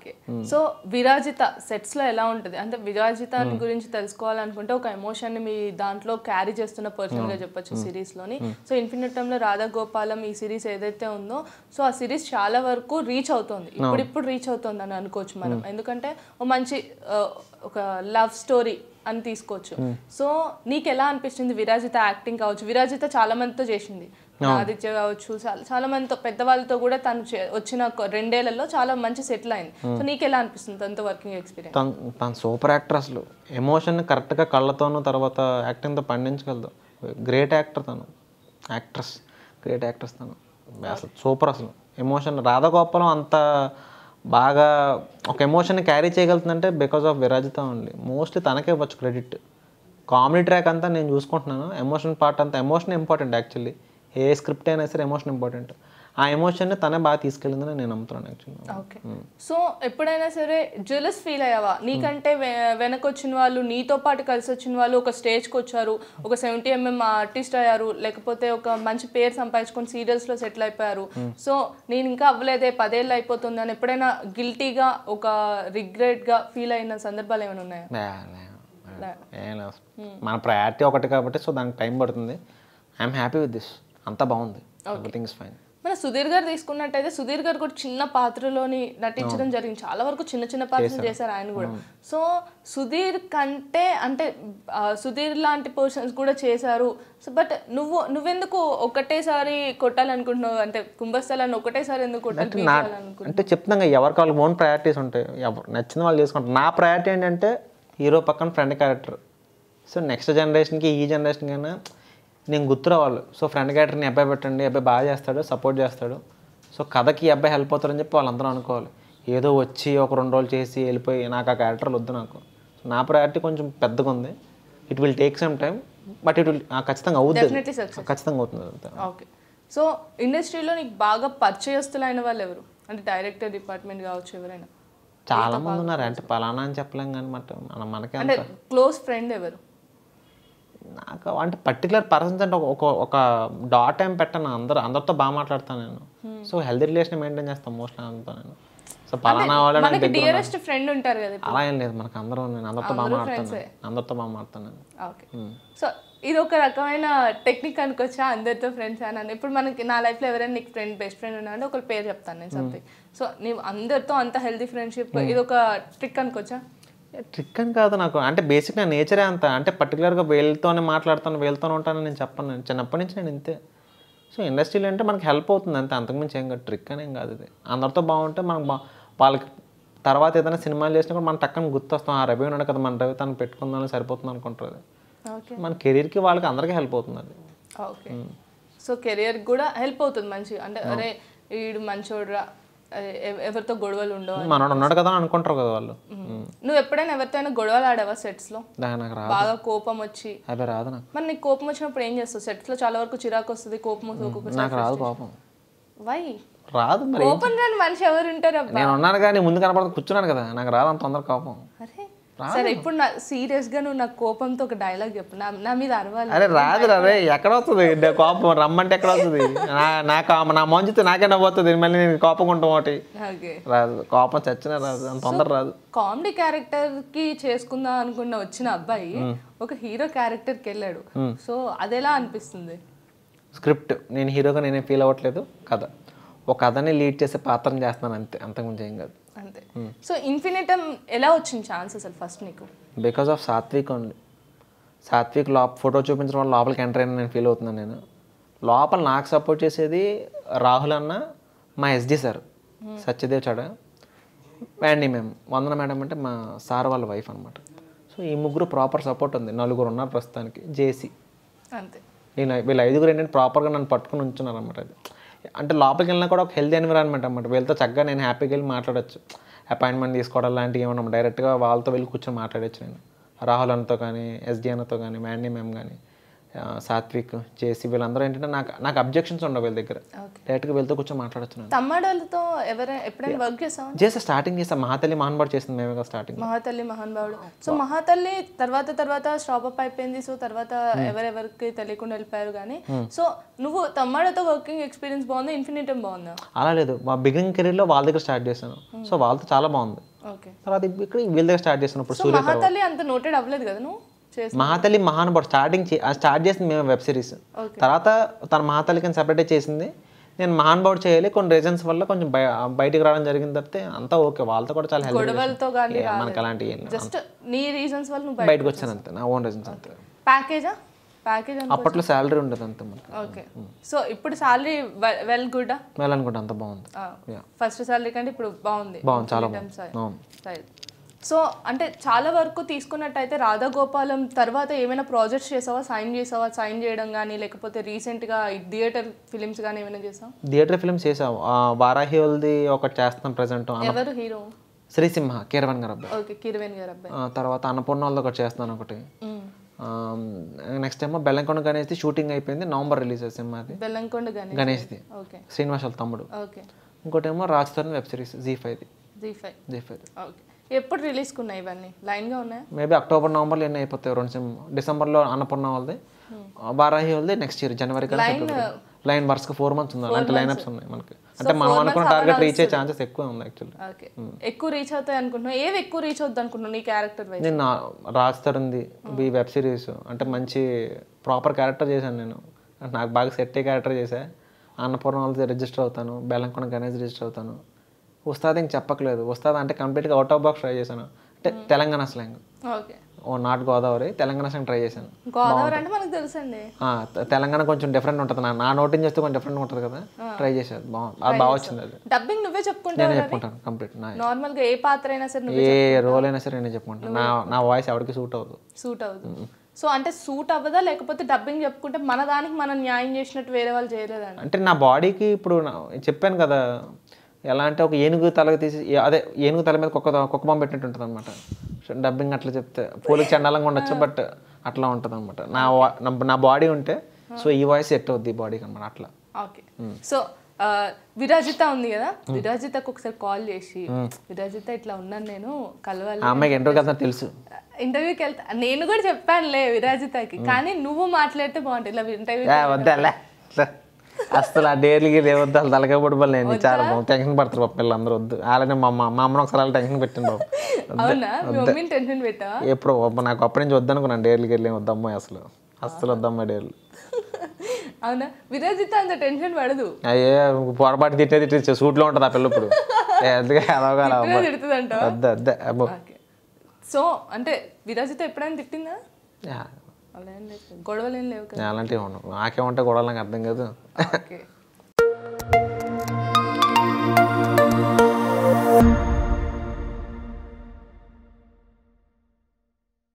So విరాజిత sets లో ఎలా ఉంటుంది అంటే విరాజిత గురించి తెలుసుకోవాలనుకుంటే ఒక ఎమోషన్ ని మీ దాంట్లో క్యారీ చేస్తున్న పర్సన్ గా చెప్పొచ్చు సిరీస్ లోని సో ఇన్ఫినిట్ లో రాధా గోపాలం ఈ సిరీస్ ఏదైతే ఉందో సో ఆ సిరీస్ చాలా వరకు రీచ్ అవుతుంది ఇప్పుడు ఇప్పుడు రీచ్ అవుతుంది అని అనుకోవచ్చు మనం ఎందుకంటే ఒక మంచి ఆ, ఒక లవ్ స్టోరీ అని తీసుకోవచ్చు సో నీకు ఎలా అనిపిస్తుంది విరాజిత యాక్టింగ్ కావచ్చు విరాజిత చాలా మందితో చేసింది ఆదిత్య కావచ్చు చాలా చాలా మందితో పెద్దవాళ్ళతో కూడా తను చే- వచ్చిన ఒక రెండేళ్లలో చాలా మంచి సెటిల్ అయింది సో నీకు ఎలా అనిపిస్తుంది తనతో వర్కింగ్ ఎక్స్పీరియన్స్ తను తను సూపర్ యాక్టర్ అసలు ఎమోషన్ కరెక్ట్గా కళ్ళతోనూ తర్వాత యాక్టింగ్తో పండించగలదు గ్రేట్ యాక్టర్ తను యాక్ట్రెస్ గ్రేట్ యాక్ట్రెస్ తను అసలు సూపర్ అసలు ఎమోషన్ రాధగోపాలం అంత బాగా ఒక ఎమోషన్ క్యారీ చేయగలుగుతుందంటే because of Virajitha only mostly తనకే ఇవ్వచ్చు క్రెడిట్ కామెడీ ట్రాక్ అంతా నేను చూసుకుంటున్నాను ఎమోషన్ పార్ట్ అంతా ఎమోషన్ ఇంపార్టెంట్ యాక్చువల్లీ ఏ స్క్రిప్ట్ అయినా సరే ఎమోషన్ ఇంపార్టెంట్ ఆ ఎమోషన్ని తనే బాగా తీసుకెళ్ళిందని నేను నమ్ముతున్నాను యాక్చువల్లీ ఓకే సో ఎప్పుడైనా సరే జెలస్ ఫీల్ అయ్యావా నీకంటే వె- వెనక వచ్చిన వాళ్ళు నీతో పాటు కలిసి వచ్చిన వాళ్ళు ఒక స్టేజ్కి వచ్చారు ఒక సెవెంటీ ఎంఎం ఆర్టిస్ట్ అయ్యారు లేకపోతే ఒక మంచి పేరు సంపాదించుకొని serials లో సెటిల్ అయిపోయారు సో నేను ఇంకా అవ్వలేదే పదేళ్ళు అయిపోతుంది అని ఎప్పుడైనా గిల్టీగా ఒక regret గా ఫీల్ అయిన సందర్భాలు ఏమైనా ఉన్నాయా లే, లే, ఏం లేదు మన ప్రయారిటీ ఒకటి కాబట్టి సో దానికి టైం పడుతుంది ఐఎమ్ హ్యాపీ విత్ దిస్ అంతా బాగుంది ఎవ్రీథింగ్ ఇస్ ఫైన్ మన సుధీర్ గారు తీసుకున్నట్టయితే సుధీర్ గారు కూడా చిన్న పాత్రలోని నటించడం జరిగింది చాలా వరకు చిన్న చిన్న పాత్రలు చేశారు ఆయన కూడా సో సుధీర్ కంటే అంటే ఆ, సుధీర్ లాంటి పర్సన్స్ కూడా చేశారు సో బట్ నువ్వు నువ్వెందుకు ఒకటేసారి కొట్టాలనుకుంటున్నావు అంటే కుంభస్థలాన్ని ఒకటేసారి ఎందుకు కొట్టాలి నా పీకాలనుకుంటున్నావు? అంటే చెప్తున్నాం ఎవరికి వాళ్ళకి ఓన్ ప్రయారిటీస్ ఉంటాయి ఎవరు నచ్చిన వాళ్ళు చేసుకుంటారు నా ప్రయారిటీ ఏంటంటే హీరో పక్కన ఫ్రెండ్ క్యారెక్టర్ సో నెక్స్ట్ జనరేషన్కి ఈ జనరేషన్ కన్నా నేను గుర్తు రావాలి సో ఫ్రెండ్ క్యారెక్టర్ని అబ్బాయి పెట్టండి అబ్బాయి బాగా చేస్తాడు సపోర్ట్ చేస్తాడు సో కథకి ఈ అబ్బాయి హెల్ప్ అవుతారని చెప్పి వాళ్ళందరూ అనుకోవాలి ఏదో వచ్చి ఒక రెండు రోజులు చేసి వెళ్ళిపోయి నాకు ఆ క్యారెక్టర్లు వద్దు నాకు సో నా ప్రయారిటీ కొంచెం పెద్దగా ఉంది it will take some time but it will ఖచ్చితంగా అవుతుంది Definitely success. ఖచ్చితంగా అవుతుంది అంతే ఓకే సో ఇండస్ట్రీలో నీకు బాగా పరిచయస్తులైన వాళ్ళు ఎవరు అంటే డైరెక్టర్ డిపార్ట్మెంట్ కావచ్చు ఎవరైనా చాలా మంది ఉన్నారు అంటే పలానా అని చెప్పలేం కానీ మన మన- మనకి అంటే క్లోజ్ ఫ్రెండ్ ఎవరు నాకు అంటే పర్టికులర్ పర్సన్స్ అంటే ఒక- ఒక ఒక డాట్ ఏం పెట్టాను అందరు అందరితో బాగా మాట్లాడతాను నేను సో హెల్తీ రిలేషన్ మెయింటైన్ చేస్తాను మోస్ట్లీ అంతా నేను సో పలానా వాళ్ళ నాకు మనకి దగ్గర డియరెస్ట్ ఫ్రెండ్ ఉంటారు కదా అలా ఏం లేదు మనకు అందరూ నేను అందరితో బాగా మాట్లాడతాను అందరితో బాగా మాట్లాడతాను నేను ఓకే సో ఇది ఒక రకమైన టెక్నిక్ అనుకోవచ్చా అందరితో ఫ్రెండ్స్ అని ఇప్పుడు మనకి నా లైఫ్లో ఎవరైనా నీకు ఫ్రెండ్ బెస్ట్ ఫ్రెండ్ ఉన్నారంటే ఒక పేరు చెప్తాను నేను సంథింగ్ సో నీవు అందరితో అంత హెల్తీ ఫ్రెండ్షిప్ ఇది ఒక ట్రిక్ అనుకోవచ్చా ట్రిక్ అని కాదు నాకు అంటే బేసిక్ నా నేచరే అంత అంటే పర్టికులర్గా వీళ్ళతోనే మాట్లాడతాను వీళ్ళతోనే ఉంటానని నేను చెప్పను నేను చిన్నప్పటి నుంచి నేను ఇంతే సో ఇండస్ట్రీలో అంటే మనకి హెల్ప్ అవుతుంది అంతే అంతకుమించి ఏం కాదు ట్రిక్ అనేం కాదు ఇది అందరితో బాగుంటే మనం బా వాళ్ళకి తర్వాత ఏదైనా సినిమాలు చేసినా కూడా మనం టక్కన గుర్తొస్తాం ఆ రవి ఉన్నాడు కదా మన రవి తను పెట్టుకుందాం సరిపోతుంది అనుకుంటారు అది ఓకే మన కెరీర్కి వాళ్ళకి అందరికీ హెల్ప్ అవుతుంది అది ఓకే సో కెరియర్ కూడా హెల్ప్ అవుతుంది మంచిగా అంటే అరే వీడు మంచోడురా అరే, ఎవ- ఎవరితో గొడవలు ఉండవు అని. మనోడు ఉన్నాడు కదా అని అనుకుంటారు కదా వాళ్ళు నువ్వు ఎప్పుడైనా ఎవరితో అయినా గొడవలు ఆడావా సెట్స్ లో దా నాకు రాదు బాగా కోపం వచ్చి అదే రాదు నాకు మరి నీకు కోపం వచ్చినప్పుడు ఏం చేస్తావు సెట్స్ లో చాలా వరకు చిరాకు వస్తుంది కోపం వస్తుంది ఒక్కొక్కసారి నాకు రాదు కోపం వై రాదు మరి కోపం రాని మనిషి ఎవరు ఉంటారు అబ్బా నేను ఉన్నాను కానీ ముందు కనపడదు కూర్చున్నాను కదా నాకు రాదు అంత తొందర కోపం అరే సరే ఇప్పుడు నా సీరియస్ గా నువ్వు నా కోపంతో ఒక డైలాగ్ చెప్పు నా నా మీద అరవాలి అరే రాదు రే ఎక్కడ వస్తుంది నా కోపం రమ్మంటే ఎక్కడ వస్తుంది నా నా కా- నా మంచితే నాకే నవ్వుతుంది మళ్ళీ నేను కోపం ఉంటాం ఒకటి ఓకే రాదు కోపం చచ్చినా రాదు అంత తొందర రాదు కామెడీ క్యారెక్టర్ కి చేసుకుందాం అనుకున్న వచ్చిన అబ్బాయి ఒక హీరో క్యారెక్టర్ కి వెళ్ళాడు సో అదెలా అనిపిస్తుంది స్క్రిప్ట్ నేను హీరోగా నేనే ఫీల్ అవ్వట్లేదు కథ ఒక కథని లీడ్ చేసే పాత్రను చేస్తున్నాను అంతే అంతకుమించి ఏం కాదు అంతే సో ఇన్ఫినిటమ్ ఎలా వచ్చింది ఛాన్స్ అసలు ఫస్ట్ నీకు because of Satvik only Satvik లోప ఫోటో చూపించడం వల్ల లోపలికి ఎంటర్ అయిన నేను ఫీల్ అవుతున్నాను నేను లోపల నాకు సపోర్ట్ చేసేది రాహుల్ అన్న మా ఎస్డి సార్ సత్యదేవ్ చడ వ్యాండీ మేము వందన మేడం అంటే మా సార్ వాళ్ళ వైఫ్ అనమాట సో ఈ ముగ్గురు ప్రాపర్ సపోర్ట్ ఉంది నలుగురు ఉన్నారు ప్రస్తుతానికి జేసీ అంతే నేను వీళ్ళ ఐదుగురు ఏంటంటే ప్రాపర్గా నన్ను పట్టుకుని ఉంచున్నారు అనమాట అది అంటే లోపలికి వెళ్ళినా కూడా ఒక హెల్తీ ఎన్విరాన్మెంట్ అనమాట వీళ్ళతో చక్కగా నేను హ్యాపీగా వెళ్ళి మాట్లాడొచ్చు అపాయింట్మెంట్ తీసుకోవడం లాంటివి ఏమన్నా డైరెక్ట్గా వాళ్ళతో వెళ్ళి కూర్చొని మాట్లాడొచ్చు నేను రాహుల్ అన్నతో కానీ ఎస్డి అన్నతో కానీ మ్యాండీ మ్యామ్ కానీ ఆ, సాత్విక్ చేసి వీళ్ళందరూ ఏంటంటే నాకు నాకు అబ్జెక్షన్స్ ఉండవు వీళ్ళ దగ్గర ఓకే డైరెక్ట్గా వెళ్తూ కూర్చొని మాట్లాడచ్చు నేను తమ్మాడోళ్ళతో ఎవరైనా ఎప్పుడైనా వర్క్ చేసావా చేస్తే స్టార్టింగ్ చేస్తాం మహాతల్లి మహాన్బాడు చేసింది మేమే కదా స్టార్టింగ్ మహాతల్లి మహానుభావుడు సో మహాతల్లి తర్వాత తర్వాత స్టాప్ అప్ అయిపోయింది సో తర్వాత ఎవరెవరికి తెలియకుండా వెళ్ళిపోయారు కానీ సో నువ్వు తమ్మాడతో వర్కింగ్ ఎక్స్పీరియన్స్ బాగుందా ఇన్ఫినిటం బాగుందా అలా లేదు మా బిగినింగ్ కెరీర్లో వాళ్ళ దగ్గర స్టార్ట్ చేశాను సో వాళ్ళతో చాలా బాగుంది ఓకే తర్వాత ఇక్కడ వీళ్ళ దగ్గర స్టార్ట్ చేశాను ఇప్పుడు సో మహాతల్లి అంత నోటెడ్ అవ్వలేదు కదా నువ్వు చేసి మహాతల్లి మహానుభావుడు స్టార్టింగ్ స్టార్ట్ చేసింది మేము వెబ్ సిరీస్ Okay. తర్వాత తన మహాతల్లికి సెపరేట్ చేసింది నేను మహానుభావుడు చేయాలి కొన్ని రీజన్స్ వల్ల కొంచెం బయ బయటికి రావడం జరిగింది తప్పితే అంతా ఓకే వాళ్ళతో కూడా చాలా హెల్ప్ గొడవలతో కానీ మనకి అలాంటి ఏం లేవు. జస్ట్ నీ రీజన్స్ వల్ల నువ్వు బయటకు వచ్చాను అంతే నా ఓన్ రీజన్స్ అంతే ప్యాకేజా ప్యాకేజ్ అప్పట్లో శాలరీ ఉండదు అంతే మనకి ఓకే సో ఇప్పుడు సాలరీ వెల్ గుడ్ వెళ్ళనుకుంటే అంత బాగుంది Yeah. ఫస్ట్ సాలరీ కంటే ఇప్పుడు బాగుంది బాగుంది చాలా Freedom బాగుంది side. అవును Right. సో అంటే చాలా వరకు తీసుకున్నట్టయితే రాధాగోపాలం తర్వాత ఏమైనా ప్రాజెక్ట్స్ చేసావా సైన్ చేసావా సైన్ చేయడం కానీ లేకపోతే రీసెంట్గా థియేటర్ ఫిలిమ్స్ కానీ ఏమైనా చేసావా థియేటర్ ఫిల్మ్స్ చేసాం ఆ, వారాహి వాళ్ళది ఒకటి చేస్తాం ప్రజెంట్ ఎవరు హీరో శ్రీసింహ కీరవన్ గారు అబ్బాయి ఓకే కిరవేణి గారు అబ్బాయి ఆ, తర్వాత అన్నపూర్ణ వాళ్ళది ఒకటి చేస్తున్నాను ఒకటి మ్మ్. నెక్స్ట్ ఏమో బెల్లంకొండ గణేష్ది షూటింగ్ అయిపోయింది నవంబర్ రిలీజ్ అయ్యింది సినిమాది బెల్లంకొండ కానీ గణేష్ది ఓకే శ్రీనివాస్ వాళ్ళ తమ్ముడు ఓకే ఇంకోటి ఏమో Raj Tarun web series Zee ఫైవ్ది Zee five Zee five okay ఎప్పుడు రిలీజ్కి ఉన్నాయి ఇవన్నీ లైన్గా ఉన్నాయా మేబీ అక్టోబర్ నవంబర్లో ఎన్ని అయిపోతాయి రెండు సినిమా డిసెంబర్లో అన్నపూర్ణ వాళ్ళది వారాహి వాళ్ళది నెక్స్ట్ ఇయర్ జనవరి కల్లా లైన్ వరుసగా ఫోర్ మంత్స్ ఉంది అలాంటి లైనప్స్ ఉన్నాయి మనకి అంటే మనం అనుకున్న టార్గెట్ రీచ్ అయ్యే ఛాన్సెస్ ఎక్కువ ఉంది యాక్చువల్లీ ఓకే ఎక్కువ రీచ్ అవుతాయి అనుకుంటున్నావు ఏవి ఎక్కువ రీచ్ అవుద్ది అనుకుంటున్నావు నీ క్యారెక్టర్ వైజ్ నేను నా- రాజ్ తరుణ్ది ఈ వెబ్ సిరీస్ అంటే మంచి ప్రాపర్ క్యారెక్టర్ చేశాను నేను అంటే నాకు బాగా సెట్ అయ్యే క్యారెక్టర్ చేశా అన్నపూర్ణ వాళ్ళది రిజిస్టర్ అవుతాను బెల్లంకొండ గణేష్ రిజిస్టర్ అవుతాను ఉస్తాద్ ఇంక చెప్పట్లేదు ఉస్తాద్ అంటే కంప్లీట్గా అవుట్ ఆఫ్ బాక్స్ ట్రై చేశాను అంటే Telangana slang okay oh not Godavari Telangana slang try చేశాను గోదావరి అంటే మనకు తెలుసండి ఆ, తె- తెలంగాణ కొంచెం డిఫరెంట్ ఉంటుంది నా నా నోటింగ్ చేస్తే కొంచెం డిఫరెంట్ ఉంటుంది కదా ట్రై చేశాను బాగుంది అది బాగా వచ్చింది అది డబ్బింగ్ నువ్వే చెప్పుకుంటావు నేనే చెప్పుకుంటాను కంప్లీట్ నా నార్మల్ గా ఏ పాత్ర అయినా సరే నువ్వు ఏ రోల్ అయినా సరే నేనే చెప్పుకుంటాను నా నా వాయిస్ ఎవరికి సూట్ అవ్వదు సూట్ అవుతుంది సో అంటే సూట్ అవ్వదా లేకపోతే డబ్బింగ్ చెప్పుకుంటే మన దానికి మనం న్యాయం చేసినట్టు వేరే వాళ్ళు చేయలేదండి అంటే నా బాడీకి ఇప్పుడు నా- చెప్పాను కదా ఎలా అంటే ఒక ఏనుగు తలకి తీసి ఏ- అదే ఏనుగు తల మీద కుక్క కుక్క బొమ్మ పెట్టినట్టు ఉంటుంది అనమాట డబ్బింగ్ అట్లా చెప్తే పూలకి చండాలంగా ఉండొచ్చు బట్ అట్లా ఉంటుంది అనమాట నా వా- నా- నా బాడీ ఉంటే సో ఈ వాయిస్ సెట్ అవుద్ది ఈ బాడీకి అనమాట అట్లా ఓకే సో ఆ, విరాజిత ఉంది కదా విరాజితకు ఒకసారి కాల్ చేసి విరాజిత ఇట్లా ఉన్నాను నేను కలవాలి ఆ అమ్మాయికి ఎంట్రో కదా తెలుసు ఇంటర్వ్యూకి వెళ్తా నేను కూడా చెప్పానులే విరాజితకి కానీ నువ్వు మాట్లాడితే బాగుంటుంది ఇలా ఇంటర్వ్యూ ఏ, వద్దాలే ఇట్లా. అసలు ఆ డేర్లకి వద్దు అసలు తలకాయ పడిపోలే నేను చాలా బాగుంది టెన్షన్ పడతారు పాప పిల్లలందరూ వద్దు అలానే మా అమ్మ మా అమ్మను ఒకసారి అలా టెన్షన్ పెట్టింది బాబు అవునా మీ మమ్మీని టెన్షన్ పెట్టావా ఎప్పుడు అబ్బా నాకు అప్పటి నుంచి వద్దనుకున్నాను డేర్లకి వెళ్ళి వద్దమ్మా అసలు అసలు వద్దమ్మా డేర్లు అవునా విరాజిత అంత టెన్షన్ పడదు అయ్యే పొరపాటు తిట్టే తిట్టే సూట్లో ఉంటుంది ఆ పిల్ల ఇప్పుడు ఏ, అందుకే అదవగాల తిడుతుందంట వద్దు వద్దే అబ్బో ఓకే సో అంటే విరాజిత ఎప్పుడైనా తిట్టిందా యా, అలా ఏం లేదు గొడవలు ఏం లేవు కదా అలాంటివి ఉండవు నాకేమంటే కూడా నాకు అర్థం కాదు ఓకే